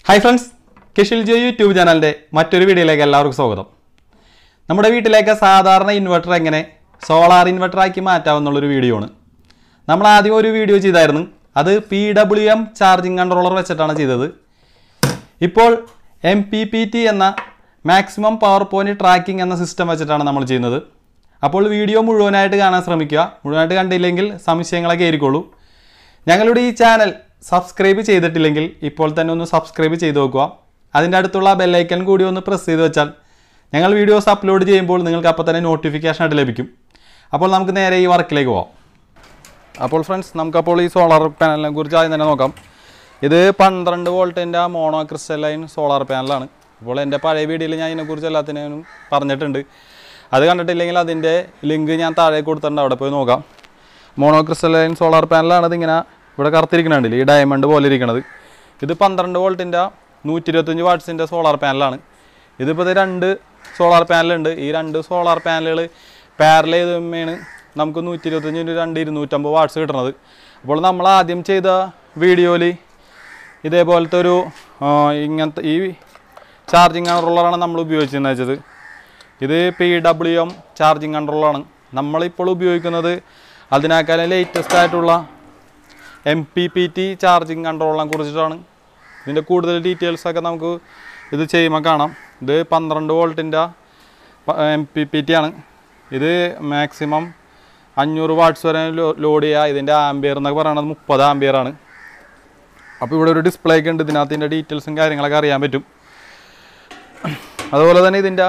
hi friends കിഷിൽ ജോ YouTube ചാനലിൻ്റെ മറ്റൊരു വീഡിയോയിലേക്ക് എല്ലാവർക്കും സ്വാഗതം നമ്മുടെ വീട്ടിലേക്ക് സാധാരണ ഇൻവെർട്ടർ എങ്ങനെ സോളാർ ഇൻവെർട്ടറാക്കി മാറ്റാമെന്നുള്ളൊരു വീഡിയോ ആണ് നമ്മൾ ആദ്യം ഒരു വീഡിയോ ചെയ്തായിരുന്നു അത് P W M charging controller വെച്ചിട്ടാണ് ചെയ്തത് ഇപ്പോൾ എം പി പി ടി എന്ന മാക്സിമം പവർ പോയിന്റ് ട്രാക്കിംഗ് എന്ന സിസ്റ്റം വെച്ചിട്ടാണ് നമ്മൾ ചെയ്യുന്നത് അപ്പോൾ വീഡിയോ മുഴുവനായിട്ട് കാണാൻ ശ്രമിക്കുക മുഴുവനായിട്ട് കണ്ടില്ലെങ്കിൽ സംശയങ്ങളൊക്കെ ആയിരിക്കുള്ളൂ ഞങ്ങളുടെ ഈ ചാനൽ സബ്സ്ക്രൈബ് ചെയ്തിട്ടില്ലെങ്കിൽ ഇപ്പോൾ തന്നെ ഒന്ന് സബ്സ്ക്രൈബ് ചെയ്ത് നോക്കുക അതിൻ്റെ അടുത്തുള്ള ബെല്ലൈക്കൺ കൂടി ഒന്ന് പ്രസ് ചെയ്ത് വെച്ചാൽ ഞങ്ങൾ വീഡിയോസ് അപ്ലോഡ് ചെയ്യുമ്പോൾ നിങ്ങൾക്ക് അപ്പോൾ തന്നെ നോട്ടിഫിക്കേഷൻ ആയിട്ട് ലഭിക്കും അപ്പോൾ നമുക്ക് നേരെ ഈ വർക്കിലേക്ക് പോവാം അപ്പോൾ ഫ്രണ്ട്സ് നമുക്കപ്പോൾ ഈ സോളാർ പാനലിനെ കുറിച്ച് ആദ്യം തന്നെ നോക്കാം ഇത് പന്ത്രണ്ട് വോൾട്ടിൻ്റെ മോണോ ക്രിസ്റ്റലൈൻ സോളാർ പാനലാണ് അപ്പോൾ എൻ്റെ പഴയ വീഡിയോയിൽ ഞാൻ ഇതിനെക്കുറിച്ച് എല്ലാത്തിനും പറഞ്ഞിട്ടുണ്ട് അത് കണ്ടിട്ടില്ലെങ്കിൽ അതിൻ്റെ ലിങ്ക് ഞാൻ താഴെ കൊടുത്തിട്ടുണ്ട് അവിടെ പോയി നോക്കാം മോണോ ക്രിസ്റ്റലൈൻ സോളാർ പാനലാണ് ഇതിങ്ങനെ ഇവിടെ കറുത്തിരിക്കണുണ്ടല്ലേ ഈ ഡയമണ്ട് പോലെ ഇരിക്കണത് ഇത് പന്ത്രണ്ട് വോൾട്ടിൻ്റെ നൂറ്റി ഇരുപത്തഞ്ച് വാട്ട്സിൻ്റെ സോളാർ പാനലാണ് ഇതിപ്പോൾ ഇത് രണ്ട് സോളാർ പാനലുണ്ട് ഈ രണ്ട് സോളാർ പാനലുകൾ പാരൽ ചെയ്തുമാണ് നമുക്ക് നൂറ്റി ഇരുപത്തഞ്ചിന് രണ്ട് ഇരുന്നൂറ്റമ്പത് വാട്ട്സ് കിട്ടുന്നത് അപ്പോൾ നമ്മൾ ആദ്യം ചെയ്ത വീഡിയോയിൽ ഇതേപോലത്തെ ഒരു ആ, ഇങ്ങനത്തെ ഈ ചാർജിങ് കൺട്രോളറാണ് നമ്മൾ ഉപയോഗിച്ചതെന്ന് വെച്ചത് ഇത് പി ഡബ്ല്യു എം ചാർജിങ് കൺട്രോളറാണ് നമ്മളിപ്പോൾ ഉപയോഗിക്കുന്നത് അതിനേക്കാളും ലേറ്റസ്റ്റ് ആയിട്ടുള്ള M P P T charging കൺട്രോളിനെ കുറിച്ചിട്ടാണ് ഇതിൻ്റെ കൂടുതൽ ഡീറ്റെയിൽസ് ഒക്കെ നമുക്ക് ഇത് ചെയ്യുമ്പോൾ കാണാം ഇത് പന്ത്രണ്ട് വോൾട്ടിൻ്റെ എം പി പി ടി ആണ് ഇത് മാക്സിമം അഞ്ഞൂറ് വാട്ട്സ് വരെ ലോ- ലോഡ് ചെയ്യുക ഇതിൻ്റെ ആംബിയർ എന്നൊക്കെ പറയുന്നത് മുപ്പത് ആംബിയർ ആണ് അപ്പോൾ ഇവിടെ ഒരു ഡിസ്പ്ലേ ഒക്കെ ഉണ്ട് ഇതിനകത്ത് ഇതിൻ്റെ ഡീറ്റെയിൽസും കാര്യങ്ങളൊക്കെ അറിയാൻ പറ്റും അതുപോലെ തന്നെ ഇതിൻ്റെ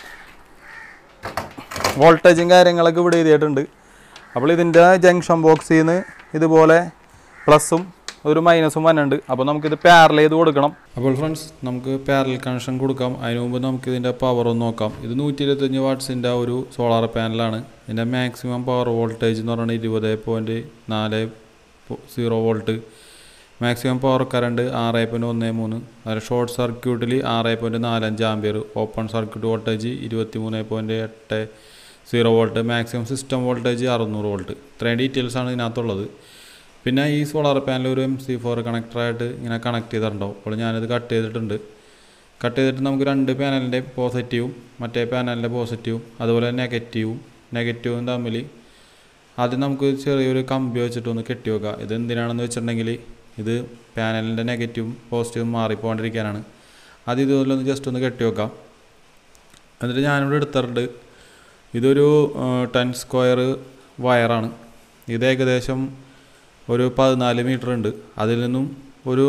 വോൾട്ടേജും കാര്യങ്ങളൊക്കെ ഇവിടെ എഴുതിയിട്ടുണ്ട് അപ്പോൾ ഇതിൻ്റെ ജംഗ്ഷൻ ബോക്സിൽ നിന്ന് ഇതുപോലെ പ്ലസും ഒരു മൈനസും വന്നുണ്ട് അപ്പോൾ നമുക്കിത് പാരൽ ചെയ്ത് കൊടുക്കണം അപ്പോൾ ഫ്രണ്ട്സ് നമുക്ക് പാരൽ കണക്ഷൻ കൊടുക്കാം അതിന് മുമ്പ് നമുക്ക് ഇതിൻ്റെ പവർ ഒന്ന് നോക്കാം ഇത് നൂറ്റി ഇരുപത്തഞ്ച് വാട്ട്സിൻ്റെ ഒരു സോളാർ പാനലാണ് ഇതിൻ്റെ മാക്സിമം പവർ വോൾട്ടേജ് എന്ന് പറയുന്നത് ഇരുപത് പോയിൻറ്റ് നാല് zero volt maximum power current ആറ് പോയിൻറ്റ് ഒന്ന് മൂന്ന് അതിൽ ഷോർട്ട് സർക്യൂട്ടിൽ ആറ് പോയിൻറ്റ് നാലഞ്ച് ആംബിയർ ഓപ്പൺ സർക്യൂട്ട് വോൾട്ടേജ് ഇരുപത്തി മൂന്ന് പോയിൻറ്റ് എട്ട് zero volt maximum system voltage അറുന്നൂറ് വോൾട്ട് ഇത്രയും ഡീറ്റെയിൽസാണ് ഇതിനകത്തുള്ളത് പിന്നെ ഈ സോളാർ പാനൽ ഒരു എം സി ഫോർ കണക്ടറായിട്ട് ഇങ്ങനെ കണക്ട് ചെയ്തിട്ടുണ്ടാവും അപ്പോൾ ഞാനിത് കട്ട് ചെയ്തിട്ടുണ്ട് കട്ട് ചെയ്തിട്ട് നമുക്ക് രണ്ട് പാനലിൻ്റെ പോസിറ്റീവും മറ്റേ പാനലിൻ്റെ പോസിറ്റീവും അതുപോലെ നെഗറ്റീവും നെഗറ്റീവും തമ്മിൽ ആദ്യം നമുക്ക് ചെറിയൊരു കമ്പി വെച്ചിട്ട് ഒന്ന് കെട്ടി വെക്കാം ഇത് എന്തിനാണെന്ന് വെച്ചിട്ടുണ്ടെങ്കിൽ ഇത് പാനലിൻ്റെ നെഗറ്റീവും പോസിറ്റീവും മാറിപ്പോകാണ്ടിരിക്കാനാണ് ആദ്യം ഇതുപോലെ ഒന്ന് ജസ്റ്റ് ഒന്ന് കെട്ടി വെക്കാം എന്നിട്ട് ഞാനിവിടെ എടുത്തിട്ടുണ്ട് ഇതൊരു ടെൻ സ്ക്വയർ വയറാണ് ഇത് ഏകദേശം ഒരു പതിനാല് മീറ്റർ ഉണ്ട് അതിൽ നിന്നും ഒരു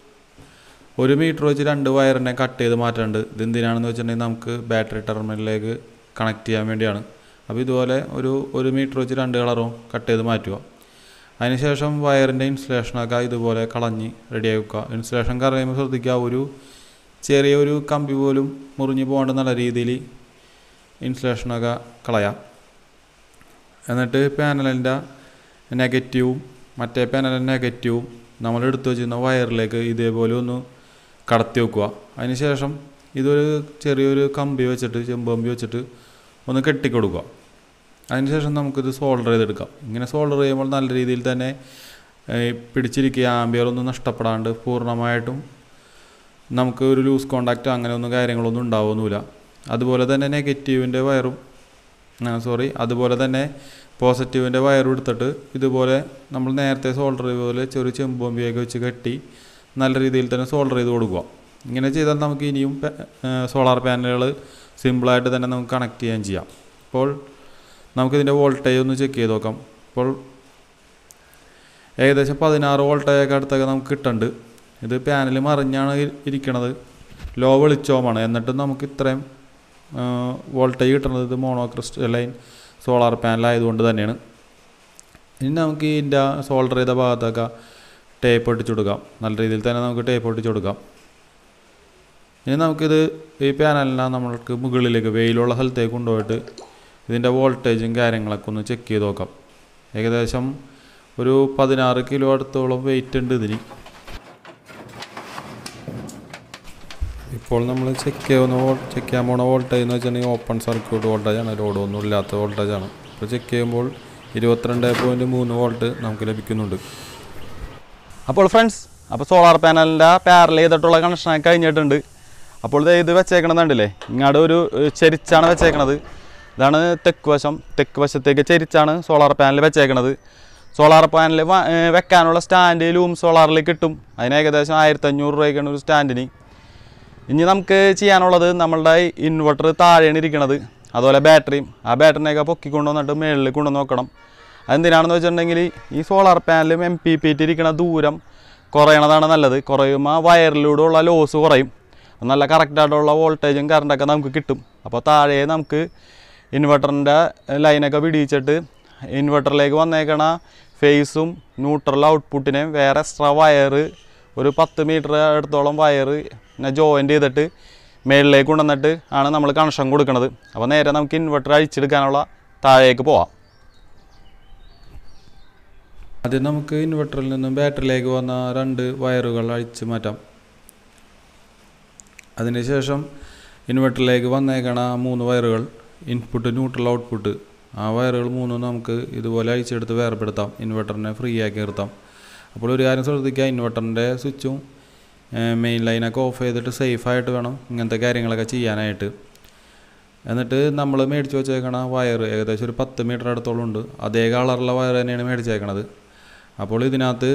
ഒരു മീറ്റർ വെച്ച് രണ്ട് വയറിനെ കട്ട് ചെയ്ത് മാറ്റാനുണ്ട് ഇത് എന്തിനാണെന്ന് വെച്ചിട്ടുണ്ടെങ്കിൽ നമുക്ക് ബാറ്ററി ടെർമിനലിലേക്ക് കണക്ട് ചെയ്യാൻ വേണ്ടിയാണ് അപ്പോൾ ഇതുപോലെ ഒരു ഒരു മീറ്റർ വെച്ച് രണ്ട് കളറും കട്ട് ചെയ്ത് മാറ്റുക അതിനുശേഷം വയറിൻ്റെ ഇൻസുലേഷനൊക്കെ ഇതുപോലെ കളഞ്ഞ് റെഡിയാക്കി വെക്കുക ഇൻസുലേഷൻ കളയുമ്പോൾ ശ്രദ്ധിക്കുക ഒരു ചെറിയൊരു കമ്പി പോലും മുറിഞ്ഞു പോകേണ്ട നല്ല രീതിയിൽ ഇൻസുലേഷനൊക്കെ കളയാം എന്നിട്ട് പാനലിൻ്റെ നെഗറ്റീവും മറ്റേ പാനലിൻ്റെ നെഗറ്റീവും നമ്മൾ എടുത്തു വെച്ചിരുന്ന വയറിലേക്ക് ഇതേപോലെ ഒന്ന് കടത്തി വെക്കുക അതിനുശേഷം ഇതൊരു ചെറിയൊരു കമ്പി വെച്ചിട്ട് ചെമ്പമ്പി വെച്ചിട്ട് ഒന്ന് കെട്ടിക്കൊടുക്കുക അതിനുശേഷം നമുക്കിത് സോൾഡർ ചെയ്തെടുക്കാം ഇങ്ങനെ സോൾഡർ ചെയ്യുമ്പോൾ നല്ല രീതിയിൽ തന്നെ ഏഹ്, പിടിച്ചിരിക്കുക ആംബിയർ ഒന്നും നഷ്ടപ്പെടാണ്ട് പൂർണ്ണമായിട്ടും നമുക്ക് ഒരു ലൂസ് കോണ്ടാക്റ്റ് അങ്ങനെ ഒന്നും കാര്യങ്ങളൊന്നും ഉണ്ടാവുന്നില്ല അതുപോലെ തന്നെ നെഗറ്റീവിൻ്റെ വയറും സോറി അതുപോലെ തന്നെ പോസിറ്റീവിൻ്റെ വയറും എടുത്തിട്ട് ഇതുപോലെ നമ്മൾ നേരത്തെ സോൾഡർ പോലെ ചെറിയ ചെമ്പൊമ്പിയൊക്കെ വെച്ച് കെട്ടി നല്ല രീതിയിൽ തന്നെ സോൾഡർ ചെയ്ത് കൊടുക്കുക ഇങ്ങനെ ചെയ്താൽ നമുക്ക് ഇനിയും സോളാർ പാനലുകൾ സിമ്പിളായിട്ട് തന്നെ നമുക്ക് കണക്ട് ചെയ്യാൻ ചെയ്യാം ഇപ്പോൾ നമുക്കിതിൻ്റെ വോൾട്ടേജ് ഒന്ന് ചെക്ക് ചെയ്ത് നോക്കാം ഇപ്പോൾ ഏകദേശം പതിനാറ് വോൾട്ടേജൊക്കെ അടുത്തൊക്കെ നമുക്ക് കിട്ടുന്നുണ്ട് ഇത് പാനൽ മറിഞ്ഞാണ് ഇ- ഇരിക്കണത് ലോ വെളിച്ചവുമാണ് എന്നിട്ടും നമുക്ക് ഇത്രയും വോൾട്ടേജ് കിട്ടുന്നത് ഇത് മോണോ ക്രിസ്റ്റലൈൻ സോളാർ പാനൽ ആയതുകൊണ്ട് തന്നെയാണ് ഇനി നമുക്ക് ഇതിൻ്റെ സോൾഡർ ചെയ്ത ഭാഗത്തൊക്കെ ടേപ്പ് ഒട്ടിച്ചു കൊടുക്കാം നല്ല രീതിയിൽ തന്നെ നമുക്ക് ടേപ്പ് ഒട്ടിച്ചു കൊടുക്കാം ഇനി നമുക്കിത് ഈ പാനലിനെ നമ്മൾക്ക് മുകളിലേക്ക് വെയിലുള്ള സ്ഥലത്തേക്ക് കൊണ്ടുപോയിട്ട് ഇതിൻ്റെ വോൾട്ടേജും കാര്യങ്ങളൊക്കെ ഒന്ന് ചെക്ക് ചെയ്ത് നോക്കാം ഏകദേശം ഒരു പതിനാറ് കിലോ അടുത്തോളം വെയിറ്റ് ഉണ്ട് ഇതിന് ഇപ്പോൾ നമ്മൾ ചെക്ക് ചെയ്യുന്ന ചെക്ക് ചെയ്യാൻ പോണ വോൾട്ടേജ് എന്ന് വെച്ചിട്ടുണ്ടെങ്കിൽ ഓപ്പൺ സർക്യൂട്ട് വോൾട്ടേജാണ് ലോഡൊന്നും ഇല്ലാത്ത വോൾട്ടേജാണ് അപ്പോൾ ചെക്ക് ചെയ്യുമ്പോൾ ഇരുപത്തിരണ്ട് പോയിൻറ്റ് മൂന്ന് വോൾട്ട് നമുക്ക് ലഭിക്കുന്നുണ്ട് അപ്പോൾ ഫ്രണ്ട്സ് അപ്പോൾ സോളാർ പാനലിൻ്റെ പാരൽ ചെയ്തിട്ടുള്ള കണക്ഷൻ കഴിഞ്ഞിട്ടുണ്ട് അപ്പോൾ ദേ ഇത് വെച്ചേക്കണതുണ്ടല്ലേ ഇങ്ങോട്ട് ഒരു ഏഹ്, ചെരിച്ചാണ് വെച്ചേക്കണത് ഇതാണ് തെക്ക് വശം തെക്ക് വശത്തേക്ക് ചെരിച്ചാണ് സോളാർ പാനൽ വെച്ചേക്കണത് സോളാർ പാനൽ വെക്കാനുള്ള സ്റ്റാൻഡ് ലൂം സോളാറിൽ കിട്ടും അതിന് ഏകദേശം ആയിരത്തഞ്ഞൂറ് രൂപയ്ക്കാണ് ഒരു സ്റ്റാൻഡിന് ഇനി നമുക്ക് ചെയ്യാനുള്ളത് നമ്മളുടെ ഇൻവെർട്ടർ താഴെയാണ് ഇരിക്കണത് അതുപോലെ ബാറ്ററിയും ആ ബാറ്ററിനെയൊക്കെ പൊക്കി കൊണ്ടുവന്നിട്ട് മുകളിൽ കൊണ്ടുവന്ന് നോക്കണം അതെന്തിനാണെന്ന് വെച്ചിട്ടുണ്ടെങ്കിൽ ഈ സോളാർ പാനലും എം പി പി ടി ഇരിക്കണ ദൂരം കുറയണതാണ് നല്ലത് കുറയുമ്പോൾ വയറിലൂടെ ഉള്ള ലോസ് കുറയും നല്ല കറക്റ്റായിട്ടുള്ള വോൾട്ടേജും കറണ്ടൊക്കെ നമുക്ക് കിട്ടും അപ്പോൾ താഴെ നമുക്ക് ഇൻവെർട്ടറിൻ്റെ ലൈനൊക്കെ പിടിച്ചിട്ട് ഇൻവെർട്ടറിലേക്ക് വന്നേക്കണ ഫേസും ന്യൂട്രൽ ഔട്ട്പുട്ടിനെയും വേറെ എക്സ്ട്രാ വയറ് ഒരു പത്ത് മീറ്റർ അടുത്തോളം വയറ് പിന്നെ ജോയിൻ്റ് ചെയ്തിട്ട് മേളിലേക്ക് കൊണ്ടുവന്നിട്ട് ആണ് നമ്മൾ കണക്ഷൻ കൊടുക്കുന്നത് അപ്പോൾ നേരെ നമുക്ക് ഇൻവെർട്ടർ അഴിച്ചെടുക്കാനുള്ള താഴേക്ക് പോവാം ആദ്യം നമുക്ക് ഇൻവെർട്ടറിൽ നിന്നും ബാറ്ററിയിലേക്ക് വന്ന രണ്ട് വയറുകൾ അഴിച്ച് മാറ്റാം അതിനുശേഷം ഇൻവെർട്ടറിലേക്ക് വന്നേക്കണ മൂന്ന് വയറുകൾ ഇൻപുട്ട് ന്യൂട്രൽ ഔട്ട്പുട്ട് ആ വയറുകൾ മൂന്നും നമുക്ക് ഇതുപോലെ അഴിച്ചെടുത്ത് വേർപെടുത്താം ഇൻവെർട്ടറിനെ ഫ്രീ ആക്കി നിർത്താം അപ്പോൾ ഒരു കാര്യം ശ്രദ്ധിക്കുക ഇൻവെർട്ടറിൻ്റെ സ്വിച്ചും മെയിൻ ലൈനൊക്കെ ഓഫ് ചെയ്തിട്ട് സേഫായിട്ട് വേണം ഇങ്ങനത്തെ കാര്യങ്ങളൊക്കെ ചെയ്യാനായിട്ട് എന്നിട്ട് നമ്മൾ മേടിച്ച് വെച്ചേക്കണ വയർ ഏകദേശം ഒരു പത്ത് മീറ്റർ അടുത്തോളം ഉണ്ട് അതേ കളറുള്ള വയർ തന്നെയാണ് മേടിച്ചേക്കണത് അപ്പോൾ ഇതിനകത്ത്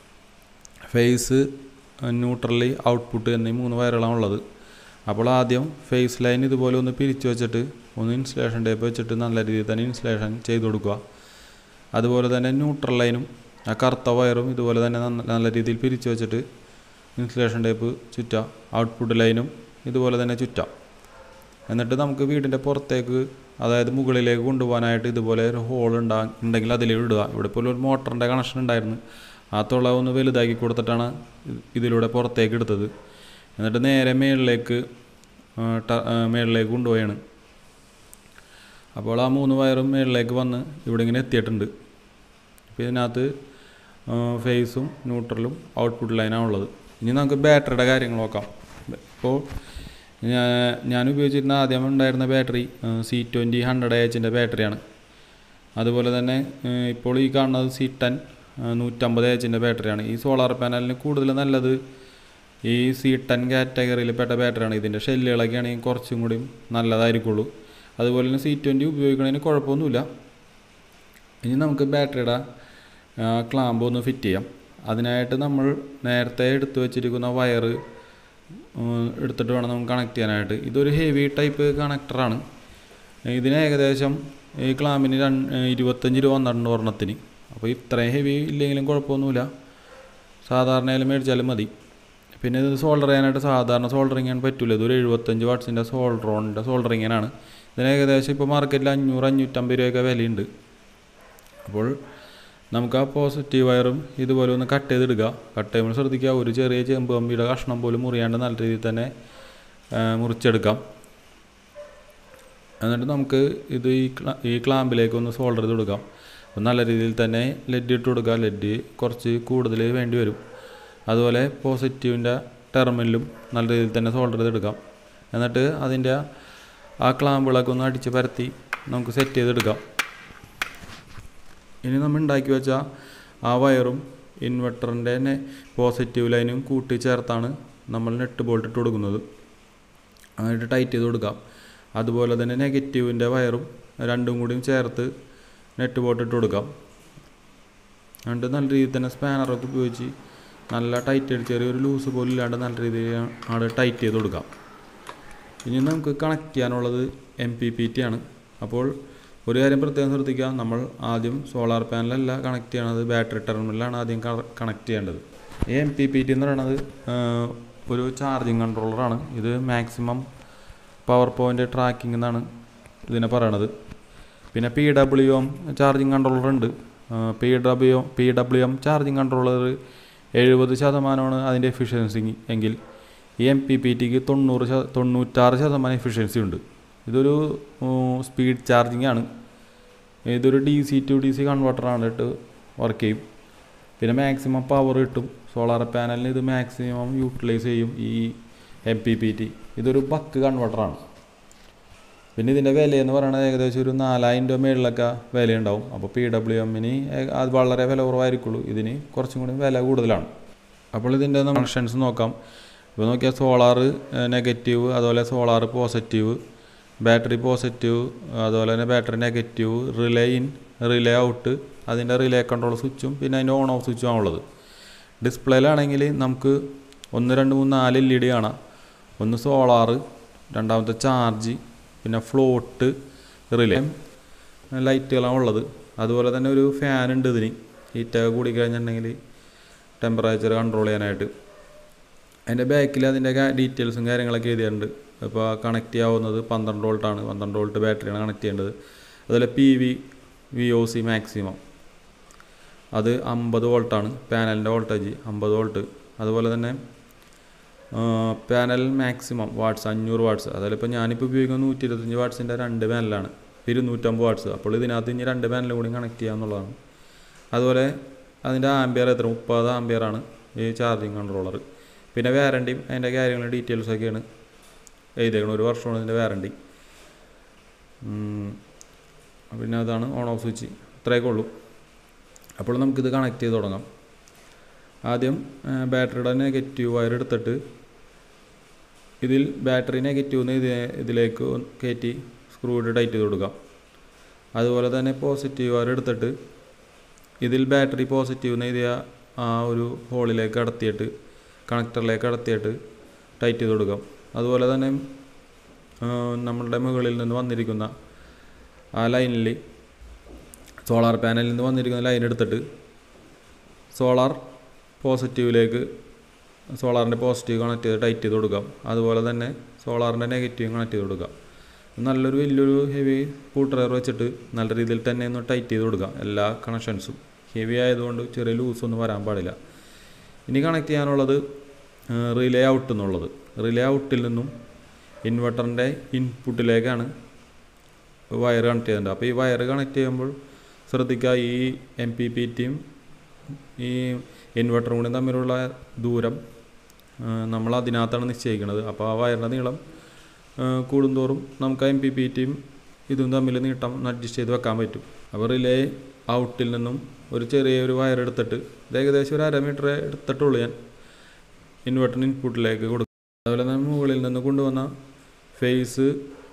ഫേസ് ന്യൂട്രലി ഔട്ട്പുട്ട് എന്നീ മൂന്ന് വയറുകളാണ് ഉള്ളത് അപ്പോൾ ആദ്യം ഫേസ് ലൈൻ ഇതുപോലെ ഒന്ന് പിരിച്ചു വെച്ചിട്ട് ഒന്ന് ഇൻസുലേഷൻ ടേപ്പ് വെച്ചിട്ട് നല്ല രീതിയിൽ തന്നെ ഇൻസുലേഷൻ ചെയ്ത് കൊടുക്കുക അതുപോലെ തന്നെ ന്യൂട്രൽ ലൈനും ആ കറുത്ത വയറും ഇതുപോലെ തന്നെ നന്ന- നല്ല രീതിയിൽ പിരിച്ചു വെച്ചിട്ട് ഇൻസുലേഷൻ ടേപ്പ് ചുറ്റാം ഔട്ട്പുട്ട് ലൈനും ഇതുപോലെ തന്നെ ചുറ്റാം എന്നിട്ട് നമുക്ക് വീടിൻ്റെ പുറത്തേക്ക് അതായത് മുകളിലേക്ക് കൊണ്ടുപോകാനായിട്ട് ഇതുപോലെ ഒരു ഹോൾ ഉണ്ടാ ഉണ്ടെങ്കിൽ അതിൽ ഇടുക ഇവിടെ ഇപ്പോൾ ഒരു മോട്ടറിൻ്റെ കണക്ഷൻ ഉണ്ടായിരുന്നു ആ തുള ഒന്ന് വലുതാക്കി കൊടുത്തിട്ടാണ് ഇത് ഇതിലൂടെ പുറത്തേക്ക് എടുത്തത് എന്നിട്ട് നേരെ മേളിലേക്ക് ആ, ട- ആ, മേളിലേക്ക് കൊണ്ടുപോയാണ് അപ്പോൾ ആ മൂന്ന് വയറും മേളിലേക്ക് വന്ന് ഇവിടെ ഇങ്ങനെ എത്തിയിട്ടുണ്ട് അപ്പോൾ ഇതിനകത്ത് ഫേസും ന്യൂട്രലും ഔട്ട്പുട്ട് ലൈനാണ് ഉള്ളത് ഇനി നമുക്ക് ബാറ്ററിയുടെ കാര്യങ്ങൾ നോക്കാം ഇപ്പോൾ ഞാൻ ഞാൻ ഉപയോഗിച്ചിരുന്ന ആദ്യം ഉണ്ടായിരുന്ന ബാറ്ററി സി ട്വൻറ്റി ഹൺഡ്രഡ് എച്ചിൻ്റെ ബാറ്ററിയാണ് അതുപോലെ തന്നെ ഏഹ്, ഇപ്പോൾ ഈ കാണുന്നത് സി ടെൻ നൂറ്റമ്പത് എച്ചിൻ്റെ ബാറ്ററിയാണ് ഈ സോളാർ പാനലിന് കൂടുതൽ നല്ലത് ഈ സി ടെൻ കാറ്റഗറിയിൽ പെട്ട ബാറ്ററിയാണ് ഇതിൻ്റെ ഷെല്ലുകളൊക്കെ ആണെങ്കിൽ കുറച്ചും കൂടി നല്ലതായിരിക്കുള്ളൂ അതുപോലെ തന്നെ സി ട്വൻറ്റി ഉപയോഗിക്കുന്നതിന് കുഴപ്പമൊന്നുമില്ല ഇനി നമുക്ക് ബാറ്ററിയുടെ ക്ലാമ്പ് ഒന്ന് ഫിറ്റ് ചെയ്യാം അതിനായിട്ട് നമ്മൾ നേരത്തെ എടുത്തു വച്ചിരിക്കുന്ന വയറ് എടുത്തിട്ട് വേണം നമുക്ക് കണക്ട് ചെയ്യാനായിട്ട് ഇതൊരു ഹെവി ടൈപ്പ് കണക്ടറാണ് ഇതിന് ഏകദേശം ഈ ക്ലാമ്പിന് രണ്ട് ഇരുപത്തഞ്ച് രൂപ വന്നിട്ടുണ്ട് ഒരെണ്ണത്തിന് അപ്പോൾ ഇത്രയും ഹെവി ഇല്ലെങ്കിലും കുഴപ്പമൊന്നുമില്ല സാധാരണ മേടിച്ചാലും മതി പിന്നെ ഇത് സോൾഡർ ചെയ്യാനായിട്ട് സാധാരണ സോൾഡറിങ് ചെയ്യാൻ പറ്റില്ല ഇതൊരു എഴുപത്തഞ്ച് വാട്ട്സിൻ്റെ സോൾഡറോണിൻ്റെ സോൾഡറിങ്ങിനാണ് ഇതിന് ഏകദേശം ഇപ്പോൾ മാർക്കറ്റിൽ അഞ്ഞൂറ് അഞ്ഞൂറ്റമ്പത് രൂപയൊക്കെ വിലയുണ്ട് അപ്പോൾ നമുക്ക് ആ പോസിറ്റീവ് വയറും ഇതുപോലെ ഒന്ന് കട്ട് ചെയ്തെടുക്കുക കട്ട് ചെയ്യുമ്പോൾ ശ്രദ്ധിക്കുക ഒരു ചെറിയ ചെമ്പ് കമ്പിയുടെ കഷ്ണം പോലും മുറിയാണ്ട് നല്ല രീതിയിൽ തന്നെ ആ, മുറിച്ചെടുക്കാം എന്നിട്ട് നമുക്ക് ഇത് ഈ ക്ലാ ഈ ക്ലാമ്പിലേക്ക് ഒന്ന് സോൾഡർ ചെയ്ത് കൊടുക്കാം അപ്പോൾ നല്ല രീതിയിൽ തന്നെ ലെഡ് ഇട്ട് കൊടുക്കുക ലെഡ് കുറച്ച് കൂടുതൽ വേണ്ടി വരും അതുപോലെ പോസിറ്റീവിൻ്റെ ടെർമിനലും നല്ല രീതിയിൽ തന്നെ സോൾഡർ ചെയ്തെടുക്കാം എന്നിട്ട് അതിൻ്റെ ആ ക്ലാമ്പുകളൊക്കെ ഒന്ന് അടിച്ച് പരത്തി നമുക്ക് സെറ്റ് ചെയ്തെടുക്കാം ഇനി നമ്മൾ ഉണ്ടാക്കി വെച്ച ആ വയറും ഇൻവെർട്ടറിൻ്റെ തന്നെ പോസിറ്റീവ് ലൈനും കൂട്ടി ചേർത്താണ് നമ്മൾ നെറ്റ് ബോൾട്ട് ഇട്ട് കൊടുക്കുന്നത് എന്നിട്ട് ടൈറ്റ് ചെയ്ത് കൊടുക്കാം അതുപോലെ തന്നെ നെഗറ്റീവിൻ്റെ വയറും രണ്ടും കൂടിയും ചേർത്ത് നെറ്റ് ബോൾട്ട് ഇട്ട് കൊടുക്കാം എന്നിട്ട് നല്ല രീതിയിൽ തന്നെ സ്പാനറൊക്കെ ഉപയോഗിച്ച് നല്ല ടൈറ്റ് ചെയ്ത് ചെറിയൊരു ലൂസ് പോലും ഇല്ലാണ്ട് നല്ല രീതിയിൽ അവിടെ ടൈറ്റ് ചെയ്ത് കൊടുക്കാം ഇനി നമുക്ക് കണക്ട് ചെയ്യാനുള്ളത് എം പി പി ടി ആണ് അപ്പോൾ ഒരു കാര്യം പ്രത്യേകം ശ്രദ്ധിക്കുക നമ്മൾ ആദ്യം സോളാർ പാനലല്ല കണക്ട് ചെയ്യണത് ബാറ്ററി ടെർമിനലാണ് ആദ്യം കണക്ട് ചെയ്യേണ്ടത് ഈ എം പി പി ടി എന്ന് പറയുന്നത് ആ, ഒരു ചാർജിങ് കൺട്രോളറാണ് ഇത് മാക്സിമം പവർ പോയിൻ്റ് ട്രാക്കിംഗ് എന്നാണ് ഇതിനെ പറയണത് പിന്നെ P W M charging controller ഉണ്ട് P W P W M charging controller എഴുപത് ശതമാനമാണ് അതിൻ്റെ എഫിഷ്യൻസി എങ്കിൽ ഈ എം പി പി ടിക്ക് തൊണ്ണൂറ് ശത തൊണ്ണൂറ്റാറ് ശതമാനം എഫിഷ്യൻസി ഉണ്ട് ഇതൊരു സ്പീഡ് ചാർജിങ് ആണ് ഇതൊരു D C to D C കൺവെർട്ടറാണ് ഇട്ട് വർക്ക് ചെയ്യും പിന്നെ മാക്സിമം പവർ കിട്ടും സോളാർ പാനലിന് ഇത് മാക്സിമം യൂട്ടിലൈസ് ചെയ്യും ഈ എം പി പി ടി ഇതൊരു ബക്ക് കൺവെർട്ടറാണ് പിന്നെ ഇതിൻ്റെ വിലയെന്ന് പറയുന്നത് ഏകദേശം ഒരു നാലായിരം രൂപ മേളിലൊക്കെ വിലയുണ്ടാവും അപ്പോൾ പി ഡബ്ല്യു എമ്മിന് അത് വളരെ വില കുറവായിരിക്കുള്ളൂ ഇതിന് കുറച്ചും കൂടി വില കൂടുതലാണ് അപ്പോൾ ഇതിൻ്റെ കണക്ഷൻസ് നോക്കാം ഇപ്പോൾ നോക്കിയാൽ സോളാർ നെഗറ്റീവ് അതുപോലെ സോളാർ പോസിറ്റീവ് ബാറ്ററി പോസിറ്റീവ് അതുപോലെ തന്നെ battery negative relay in relay out അതിൻ്റെ റിലേ കൺട്രോൾ സ്വിച്ചും പിന്നെ അതിൻ്റെ ഓൺ ഓഫ് സ്വിച്ചും ആണുള്ളത് ഡിസ്പ്ലേയിലാണെങ്കിൽ നമുക്ക് ഒന്ന് രണ്ട് മൂന്ന് നാല് എൽ ഇ ഡി കാണാം ഒന്ന് സോളാറ് രണ്ടാമത്തെ ചാർജ് പിന്നെ ഫ്ലോട്ട് റിലേ ലൈറ്റുകളാണ് ഉള്ളത് അതുപോലെ തന്നെ ഒരു ഫാൻ ഉണ്ട് ഇതിന് ഹീറ്റൊക്കെ കൂടി കഴിഞ്ഞിട്ടുണ്ടെങ്കിൽ ടെമ്പറേച്ചർ കൺട്രോൾ ചെയ്യാനായിട്ട് അതിൻ്റെ ബാക്കിൽ അതിൻ്റെ ഡീറ്റെയിൽസും കാര്യങ്ങളൊക്കെ എഴുതിയിട്ടുണ്ട് ഇപ്പോൾ കണക്ട് ചെയ്യാവുന്നത് പന്ത്രണ്ട് വോൾട്ടാണ് പന്ത്രണ്ട് വോൾട്ട് ബാറ്ററിയാണ് കണക്ട് ചെയ്യേണ്ടത് അതുപോലെ P V V O C maximum അത് അമ്പത് വോൾട്ടാണ് പാനലിൻ്റെ വോൾട്ടേജ് അമ്പത് വോൾട്ട് അതുപോലെ തന്നെ പാനൽ മാക്സിമം വാട്ട്സ് അഞ്ഞൂറ് വാട്ട്സ് അതായത് ഇപ്പോൾ ഞാനിപ്പോൾ ഉപയോഗിക്കുന്ന നൂറ്റി ഇരുപത്തഞ്ച് വാട്ട്സിൻ്റെ രണ്ട് പാനലാണ് ഇരുന്നൂറ്റമ്പത് വാട്ട്സ് അപ്പോൾ ഇതിനകത്ത് ഇനി രണ്ട് പാനലും കൂടി കണക്ട് ചെയ്യാന്നുള്ളതാണ് അതുപോലെ അതിൻ്റെ ആംബിയർ എത്ര മുപ്പത് ആംബിയറാണ് ഈ ചാർജിങ് കൺട്രോളർ പിന്നെ വാറണ്ടിയും അതിൻ്റെ കാര്യങ്ങളും ഡീറ്റെയിൽസൊക്കെയാണ് എഴുതിയേക്കണം ഒരു വർഷമാണ് ഇതിൻ്റെ വാറണ്ടി പിന്നെ അതാണ് ഓൺ ഓഫ് സ്വിച്ച് ഇത്രയൊക്കെ ഉള്ളൂ അപ്പോൾ നമുക്കിത് കണക്ട് ചെയ്ത് തുടങ്ങാം ആദ്യം ബാറ്ററിയുടെ നെഗറ്റീവ് വയർ എടുത്തിട്ട് ഇതിൽ ബാറ്ററി നെഗറ്റീവ് ഇത് ഇതിലേക്ക് കയറ്റി സ്ക്രൂ ഇട്ട് ടൈറ്റ് ചെയ്ത് കൊടുക്കാം അതുപോലെ തന്നെ പോസിറ്റീവ് വയർ എടുത്തിട്ട് ഇതിൽ ബാറ്ററി പോസിറ്റീവ് എഴുതിയ ആ ഒരു ഹോളിലേക്ക് കടത്തിയിട്ട് കണക്ടറിലേക്ക് കടത്തിയിട്ട് ടൈറ്റ് ചെയ്ത് കൊടുക്കാം അതുപോലെ തന്നെ നമ്മളുടെ മുകളിൽ നിന്ന് വന്നിരിക്കുന്ന ആ ലൈനിൽ സോളാർ പാനലിൽ നിന്ന് വന്നിരിക്കുന്ന ലൈൻ എടുത്തിട്ട് സോളാർ പോസിറ്റീവിലേക്ക് സോളാറിൻ്റെ പോസിറ്റീവ് കണക്ട് ചെയ്ത് ടൈറ്റ് ചെയ്ത് കൊടുക്കാം അതുപോലെ തന്നെ സോളാറിൻ്റെ നെഗറ്റീവ് കണക്ട് ചെയ്ത് കൊടുക്കാം നല്ലൊരു വലിയൊരു ഹെവി കൂട്ടറർ വെച്ചിട്ട് നല്ല രീതിയിൽ തന്നെ ഒന്ന് ടൈറ്റ് ചെയ്ത് കൊടുക്കാം എല്ലാ കണക്ഷൻസും ഹെവി ആയതുകൊണ്ട് ചെറിയ ലൂസൊന്നും വരാൻ പാടില്ല ഇനി കണക്ട് ചെയ്യാനുള്ളത് റിലേ ഔട്ട് എന്നുള്ളത് റിലേ ഔട്ടിൽ നിന്നും ഇൻവെർട്ടറിൻ്റെ ഇൻപുട്ടിലേക്കാണ് വയർ കണക്ട് ചെയ്യുന്നുണ്ട് അപ്പോൾ ഈ വയർ കണക്ട് ചെയ്യുമ്പോൾ ശ്രദ്ധിക്കുക ഈ എം പി പി ടിയും ഈ ഇൻവെർട്ടറും കൂടി തമ്മിലുള്ള ദൂരം നമ്മൾ അതിനകത്താണ് നിശ്ചയിക്കുന്നത് അപ്പോൾ ആ വയറിൻ്റെ നീളം കൂടുന്തോറും നമുക്ക് എം പി പി ടിയും ഇതും തമ്മിൽ നീട്ടം അഡ്ജസ്റ്റ് ചെയ്ത് വെക്കാൻ പറ്റും അപ്പോൾ റിലേ ഔട്ടിൽ നിന്നും ഒരു ചെറിയ ഒരു വയർ എടുത്തിട്ട് ഇത് ഏകദേശം ഒരു അര മീറ്റർ എടുത്തിട്ടുള്ളൂ ഞാൻ ഇൻവെർട്ടറിന് ഇൻപുട്ടിലേക്ക് കൊടുക്കും അതുപോലെ തന്നെ മുകളിൽ നിന്ന് കൊണ്ടുവന്ന ഫേസ്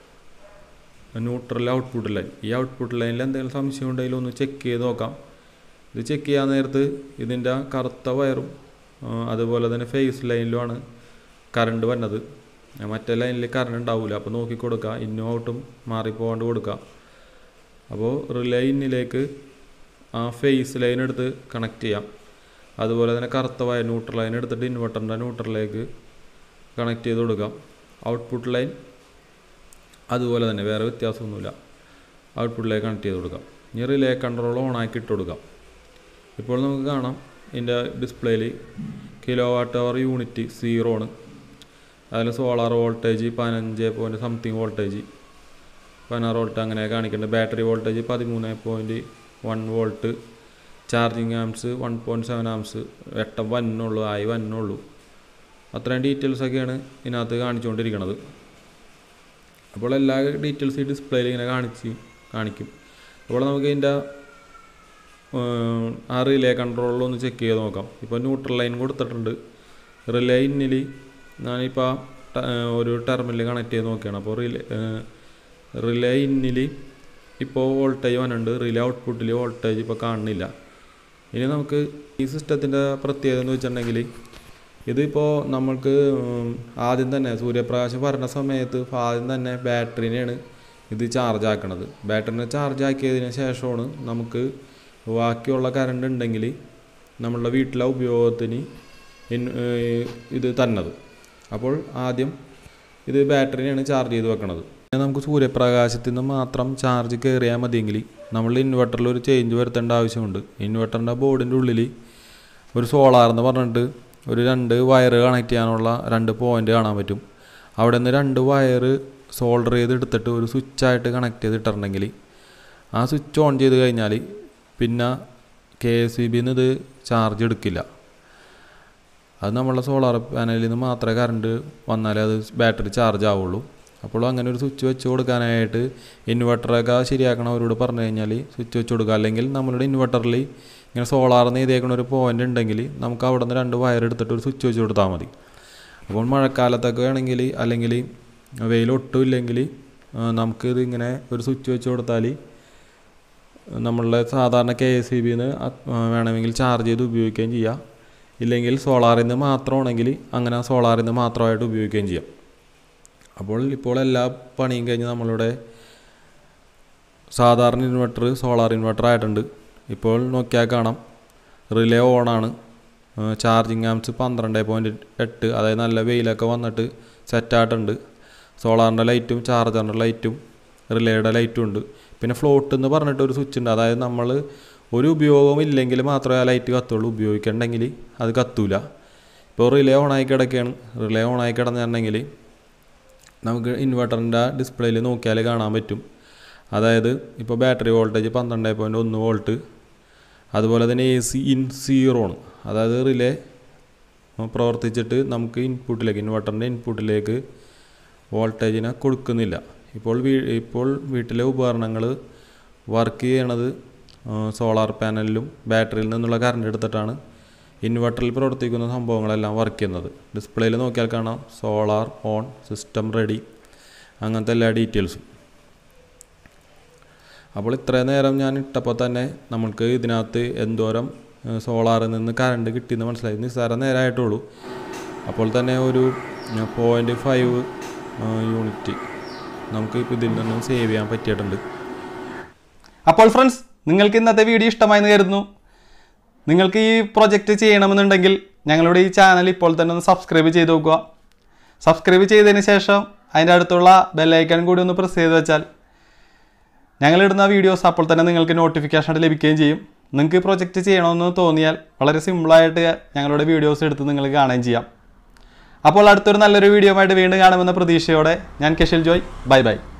ന്യൂട്രൽ ഔട്ട്പുട്ട് ലൈൻ ഈ ഔട്ട്പുട്ട് ലൈനിൽ എന്തെങ്കിലും സംശയം ഉണ്ടെങ്കിൽ ഒന്ന് ചെക്ക് ചെയ്ത് നോക്കാം ഇത് ചെക്ക് ചെയ്യാൻ നേരത്ത് ഇതിൻ്റെ കറുത്ത വയറും അതുപോലെ തന്നെ ഫേസ് ലൈനിലുമാണ് കറണ്ട് വന്നത് മറ്റേ ലൈനിൽ കറണ്ട് ഉണ്ടാവില്ല അപ്പോൾ നോക്കി കൊടുക്കുക ഇന്നും ഔട്ടും മാറിപ്പോകാണ്ട് കൊടുക്കുക അപ്പോൾ റിലേ ഇന്നിലേക്ക് ആ ഫേസ് ലൈൻ എടുത്ത് കണക്ട് ചെയ്യാം അതുപോലെ തന്നെ കറുത്ത വയർ ന്യൂട്രൽ ലൈൻ എടുത്തിട്ട് ഇൻവെർട്ടറിൻ്റെ ന്യൂട്രലിലേക്ക് കണക്ട് ചെയ്ത് കൊടുക്കാം ഔട്ട്പുട്ട് ലൈൻ അതുപോലെ തന്നെ വേറെ വ്യത്യാസമൊന്നുമില്ല ഔട്ട്പുട്ടിലേക്ക് കണക്ട് ചെയ്ത് കൊടുക്കാം ഇനി റിലേ കൺട്രോൾ ഓൺ ആക്കി ഇട്ട് കൊടുക്കാം ഇപ്പോൾ നമുക്ക് കാണാം ഇതിൻ്റെ ഡിസ്പ്ലേയിൽ kilo watt hour unit zero ആണ് അതിൽ സോളാർ വോൾട്ടേജ് പതിനഞ്ച് പോയിൻറ്റ് സംതിങ് വോൾട്ടേജ് പതിനാറ് വോൾട്ട് അങ്ങനെ കാണിക്കുന്നുണ്ട് ബാറ്ററി വോൾട്ടേജ് പതിമൂന്ന് point one volt charging amps one point seven amps വെട്ടം വന്നുള്ളൂ ആയി വന്നുള്ളൂ അത്രയും ഡീറ്റെയിൽസൊക്കെയാണ് ഇതിനകത്ത് കാണിച്ചുകൊണ്ടിരിക്കുന്നത് അപ്പോൾ എല്ലാ ഡീറ്റെയിൽസ് ഈ ഡിസ്പ്ലേയിൽ ഇങ്ങനെ കാണിച്ച് കാണിക്കും അപ്പോൾ നമുക്ക് ഇതിൻ്റെ ആ റിലേ കൺട്രോളിലൊന്ന് ചെക്ക് ചെയ്ത് നോക്കാം ഇപ്പോൾ ന്യൂട്രൽ ലൈൻ കൊടുത്തിട്ടുണ്ട് റിലേ ഇന്നിൽ ഞാനിപ്പോൾ ഒരു ടെർമിനൽ കണക്ട് ചെയ്ത് നോക്കിയാണ് അപ്പോൾ റിലേ റിലേ ഇന്നിൽ ഇപ്പോൾ വോൾട്ടേജ് വന്നിട്ടുണ്ട് റിലേ ഔട്ട്പുട്ടിൽ വോൾട്ടേജ് ഇപ്പോൾ കാണുന്നില്ല ഇനി നമുക്ക് ഈ സിസ്റ്റത്തിൻ്റെ പ്രത്യേകത എന്ന് വെച്ചിട്ടുണ്ടെങ്കിൽ ഇതിപ്പോൾ നമ്മൾക്ക് ആദ്യം തന്നെ സൂര്യപ്രകാശം വരുന്ന സമയത്ത് ആദ്യം തന്നെ ബാറ്ററിനെയാണ് ഇത് ചാർജ് ആക്കണത് ബാറ്ററിനെ ചാർജ് ആക്കിയതിന് ശേഷമാണ് നമുക്ക് ബാക്കിയുള്ള കറണ്ട് ഉണ്ടെങ്കിൽ നമ്മളുടെ വീട്ടിലെ ഉപയോഗത്തിന് ഇത് തന്നത് അപ്പോൾ ആദ്യം ഇത് ബാറ്ററിനെയാണ് ചാർജ് ചെയ്ത് വെക്കണത് പിന്നെ നമുക്ക് സൂര്യപ്രകാശത്തിൽ നിന്ന് മാത്രം ചാർജ് കയറിയാൽ മതിയെങ്കിൽ നമ്മൾ ഇൻവെർട്ടറിൽ ഒരു ചേഞ്ച് വരുത്തേണ്ട ആവശ്യമുണ്ട് ഇൻവെർട്ടറിൻ്റെ ബോർഡിൻ്റെ ഉള്ളിൽ ഒരു സോളാർ എന്ന് പറഞ്ഞിട്ട് ഒരു രണ്ട് വയർ കണക്ട് ചെയ്യാനുള്ള രണ്ട് പോയിൻ്റ് കാണാൻ പറ്റും അവിടെ നിന്ന് രണ്ട് വയർ സോൾഡർ ചെയ്ത് എടുത്തിട്ട് ഒരു സ്വിച്ചായിട്ട് കണക്ട് ചെയ്തിട്ടുണ്ടെങ്കിൽ ആ സ്വിച്ച് ഓൺ ചെയ്ത് കഴിഞ്ഞാൽ പിന്നെ കെ എസ് ഇ ബിന്ന് ഇത് ചാർജ് എടുക്കില്ല അത് നമ്മളെ സോളാർ പാനലിൽ നിന്ന് മാത്രമേ കറണ്ട് വന്നാലേ അത് ബാറ്ററി ചാർജ് ആവുള്ളൂ അപ്പോൾ അങ്ങനെ ഒരു സ്വിച്ച് വെച്ച് കൊടുക്കാനായിട്ട് ഇൻവെർട്ടറൊക്കെ ശരിയാക്കണവരോട് പറഞ്ഞു കഴിഞ്ഞാൽ സ്വിച്ച് വെച്ച് കൊടുക്കുക അല്ലെങ്കിൽ നമ്മളുടെ ഇൻവെർട്ടറിൽ ഇങ്ങനെ സോളാറിന്ന് ചെയ്തേക്കുന്ന ഒരു പോയിൻ്റ് ഉണ്ടെങ്കിൽ നമുക്ക് അവിടെ നിന്ന് രണ്ട് വയർ എടുത്തിട്ട് ഒരു സ്വിച്ച് വെച്ച് കൊടുത്താൽ മതി അപ്പോൾ മഴക്കാലത്തൊക്കെ ആണെങ്കിൽ അല്ലെങ്കിൽ വെയിലൊട്ടും ഇല്ലെങ്കിൽ നമുക്ക് ഇത് ഇങ്ങനെ ഒരു സ്വിച്ച് വെച്ച് കൊടുത്താൽ നമ്മളുടെ സാധാരണ കെ എസ് ഇ ബിന്ന് വേണമെങ്കിൽ ചാർജ് ചെയ്ത് ഉപയോഗിക്കുകയും ചെയ്യാം ഇല്ലെങ്കിൽ സോളാറിൽ നിന്ന് മാത്രമാണെങ്കിൽ അങ്ങനെ സോളാറിൽ നിന്ന് മാത്രമായിട്ട് ഉപയോഗിക്കുകയും ചെയ്യാം അപ്പോൾ ഇപ്പോൾ എല്ലാ പണിയും കഴിഞ്ഞ് നമ്മളുടെ സാധാരണ ഇൻവെർട്ടർ സോളാർ ഇൻവെർട്ടർ ആയിട്ടുണ്ട് ഇപ്പോൾ നോക്കിയാൽ കാണാം റിലേ ഓണാണ് ചാർജിങ് ആംസ് പന്ത്രണ്ട് പോയിൻറ്റ് എട്ട് അതായത് നല്ല വെയിലൊക്കെ വന്നിട്ട് സെറ്റായിട്ടുണ്ട് സോളാറിൻ്റെ ലൈറ്റും ചാർജറിൻ്റെ ലൈറ്റും റിലേയുടെ ലൈറ്റും ഉണ്ട് പിന്നെ ഫ്ലോട്ട് എന്ന് പറഞ്ഞിട്ട് ഒരു സ്വിച്ച് ഉണ്ട് അതായത് നമ്മൾ ഒരു ഉപയോഗവും ഇല്ലെങ്കിൽ മാത്രമേ ആ ലൈറ്റ് കത്തുള്ളൂ ഉപയോഗിക്കണ്ടെങ്കിൽ അത് കത്തൂല ഇപ്പോൾ റിലേ ഓണായി കിടക്കുകയാണ് റിലേ ഓണായി കിടന്നിട്ടുണ്ടെങ്കിൽ നമുക്ക് ഇൻവെർട്ടറിൻ്റെ ഡിസ്പ്ലേയിൽ നോക്കിയാൽ കാണാൻ പറ്റും അതായത് ഇപ്പോൾ ബാറ്ററി വോൾട്ടേജ് പന്ത്രണ്ട് പോയിൻറ്റ് ഒന്ന് വോൾട്ട് അതുപോലെ തന്നെ എ സി ഇൻ സീറോ ആണ് അതായത് റിലേ പ്രവർത്തിച്ചിട്ട് നമുക്ക് ഇൻപുട്ടിലേക്ക് ഇൻവെർട്ടറിൻ്റെ ഇൻപുട്ടിലേക്ക് വോൾട്ടേജിനെ കൊടുക്കുന്നില്ല ഇപ്പോൾ വീ ഇപ്പോൾ വീട്ടിലെ ഉപകരണങ്ങൾ വർക്ക് ചെയ്യണത് സോളാർ പാനലിലും ബാറ്ററിയിൽ നിന്നുള്ള കറണ്ട് എടുത്തിട്ടാണ് ഇൻവെർട്ടറിൽ പ്രവർത്തിക്കുന്ന സംഭവങ്ങളെല്ലാം വർക്ക് ചെയ്യുന്നത് ഡിസ്പ്ലേയിൽ നോക്കിയാൽ കാണാം സോളാർ ഓൺ സിസ്റ്റം റെഡി അങ്ങനത്തെ എല്ലാ ഡീറ്റെയിൽസും അപ്പോൾ ഇത്രയും നേരം ഞാൻ ഇട്ടപ്പോൾ തന്നെ നമുക്ക് ഇതിനകത്ത് എന്തോരം സോളാറിൽ നിന്ന് കറണ്ട് കിട്ടിയെന്ന് മനസ്സിലായി നിസ്സാര നേരമായിട്ടുള്ളൂ അപ്പോൾ തന്നെ ഒരു പോയിൻറ്റ് ഫൈവ് യൂണിറ്റ് നമുക്ക് ഇപ്പോൾ ഇതിൽ നിന്നും സേവ് ചെയ്യാൻ പറ്റിയിട്ടുണ്ട് അപ്പോൾ ഫ്രണ്ട്സ് നിങ്ങൾക്ക് ഇന്നത്തെ വീഡിയോ ഇഷ്ടമായെന്ന് കരുതുന്നു നിങ്ങൾക്ക് ഈ പ്രൊജക്റ്റ് ചെയ്യണമെന്നുണ്ടെങ്കിൽ ഞങ്ങളുടെ ഈ ചാനൽ ഇപ്പോൾ തന്നെ ഒന്ന് സബ്സ്ക്രൈബ് ചെയ്ത് നോക്കുക സബ്സ്ക്രൈബ് ചെയ്തതിന് ശേഷം അതിൻ്റെ അടുത്തുള്ള ബെല്ലൈക്കൺ കൂടി ഒന്ന് പ്രസ് ചെയ്ത് വെച്ചാൽ ഞങ്ങളിടുന്ന വീഡിയോസ് അപ്പോൾ തന്നെ നിങ്ങൾക്ക് നോട്ടിഫിക്കേഷൻ ആയിട്ട് ലഭിക്കുകയും ചെയ്യും നിങ്ങൾക്ക് ഈ പ്രൊജക്റ്റ് ചെയ്യണമെന്ന് തോന്നിയാൽ വളരെ സിമ്പിളായിട്ട് ഞങ്ങളുടെ വീഡിയോസ് എടുത്ത് നിങ്ങൾക്ക് കാണുകയും ചെയ്യാം അപ്പോൾ അടുത്തൊരു നല്ലൊരു വീഡിയോ ആയിട്ട് വീണ്ടും കാണുമെന്ന പ്രതീക്ഷയോടെ ഞാൻ കെഷിൽ ജോയ് ബൈ ബൈ